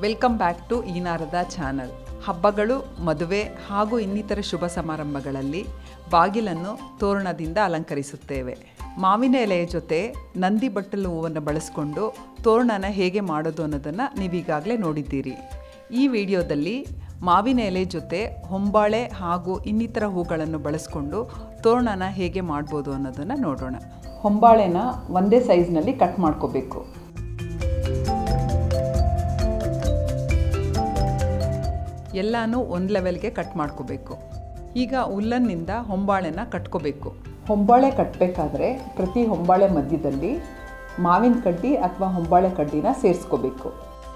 welcome back to ಈ Narada channel ಹಬ್ಬಗಳು ಮದುವೆ ಹಾಗೂ ಇನ್ನಿತರ ಶುಭ ಸಮಾರಂಭಗಳಲ್ಲಿ ಬಾಗಿಲನ್ನು ತೋರಣದಿಂದ ಅಲಂಕರಿಸುತ್ತೇವೆ ಮಾವಿನ ಎಲೆಯ ಜೊತೆ ನಂದಿ ಬಟ್ಟಲು ಹೂವನ್ನು ಬಳಸಿಕೊಂಡು ತೋರಣನ ಹೇಗೆ ಮಾಡೋದು ಅನ್ನೋದನ್ನು ನೀವೀಗಾಗಲೇ ನೋಡಿದ್ದೀರಿ ಈ ವಿಡಿಯೋದಲ್ಲಿ ಮಾವಿನ ಎಲೆ ಜೊತೆ ಹೊಂಬಾಳೆ ಹಾಗೂ ಇನ್ನಿತರ ಹೂಗಳನ್ನು ಬಳಸಿಕೊಂಡು ತೋರಣನ ಹೇಗೆ ಮಾಡ್ಬೋದು ಅನ್ನೋದನ್ನು ನೋಡೋಣ ಹೊಂಬಾಳೆನ ಒಂದೇ ಸೈಜ್ನಲ್ಲಿ ಕಟ್ ಮಾಡ್ಕೋಬೇಕು ಎಲ್ಲನೂ ಒಂದು ಲೆವೆಲ್ಗೆ ಕಟ್ ಮಾಡ್ಕೋಬೇಕು ಈಗ ಉಲ್ಲನ್ನಿಂದ ಹೊಂಬಾಳೆನ ಕಟ್ಕೋಬೇಕು ಹೊಂಬಾಳೆ ಕಟ್ಟಬೇಕಾದ್ರೆ ಪ್ರತಿ ಹೊಂಬಾಳೆ ಮಧ್ಯದಲ್ಲಿ ಮಾವಿನ ಕಡ್ಡಿ ಅಥವಾ ಹೊಂಬಾಳೆ ಕಡ್ಡಿನ ಸೇರಿಸ್ಕೋಬೇಕು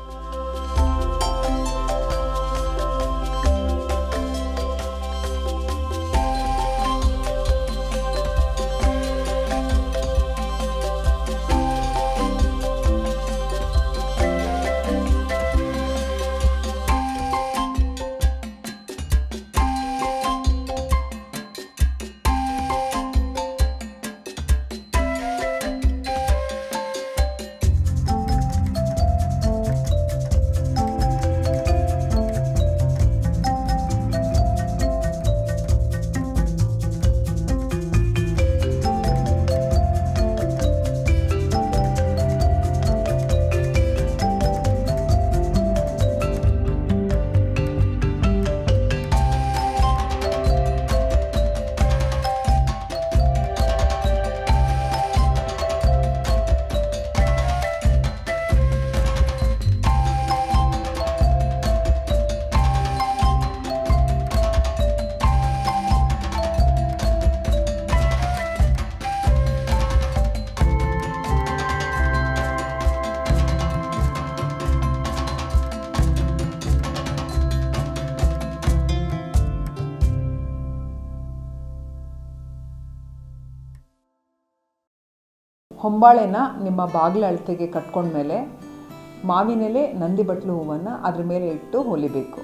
ಹೊಂಬಾಳೆನ ನಿಮ್ಮ ಬಾಗಿಲ ಅಳತೆಗೆ ಕಟ್ಕೊಂಡ್ಮೇಲೆ ಮಾವಿನೆಲೆ ನಂದಿ ಬಟ್ಲು ಹೂವನ್ನು ಅದ್ರ ಮೇಲೆ ಇಟ್ಟು ಹೊಲಿಬೇಕು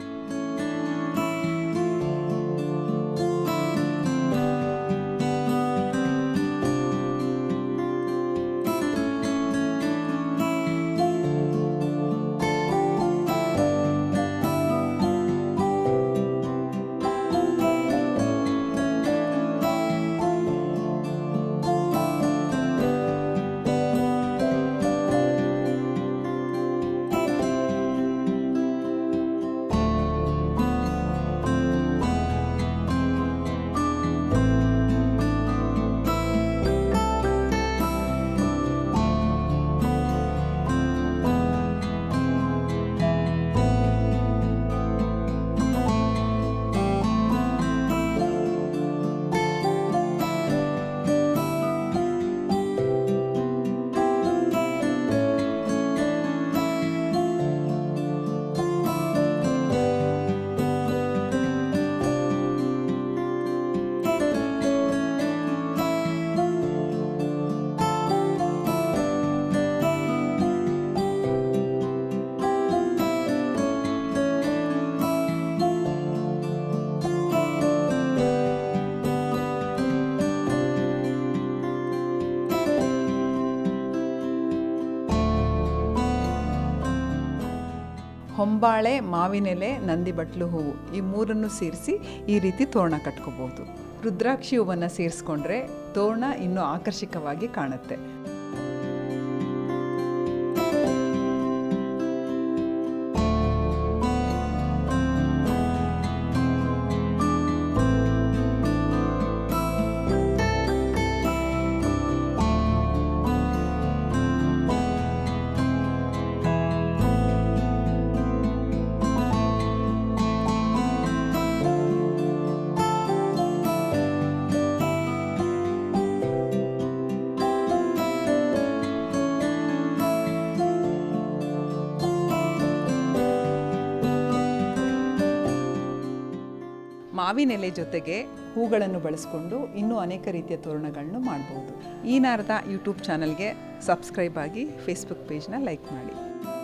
ಹೊಂಬಾಳೆ ಮಾವಿನೆಲೆ ನಂದಿ ಬಟ್ಲು ಹೂವು ಈ ಮೂರನ್ನು ಸೇರಿಸಿ ಈ ರೀತಿ ತೋರಣ ಕಟ್ಕೋಬೋದು ರುದ್ರಾಕ್ಷಿ ಹೂವನ್ನು ಸೇರಿಸ್ಕೊಂಡ್ರೆ ತೋರಣ ಇನ್ನೂ ಆಕರ್ಷಕವಾಗಿ ಕಾಣುತ್ತೆ ಮಾವಿನೆಲೆ ಜೊತೆಗೆ ಹೂಗಳನ್ನು ಬಳಸಿಕೊಂಡು ಇನ್ನೂ ಅನೇಕ ರೀತಿಯ ತೋರಣಗಳನ್ನು ಮಾಡ್ಬೋದು ಈ ನಾರದ ಯೂಟ್ಯೂಬ್ ಚಾನಲ್ಗೆ ಸಬ್ಸ್ಕ್ರೈಬ್ ಆಗಿ ಫೇಸ್ಬುಕ್ ಪೇಜ್ನ ಲೈಕ್ ಮಾಡಿ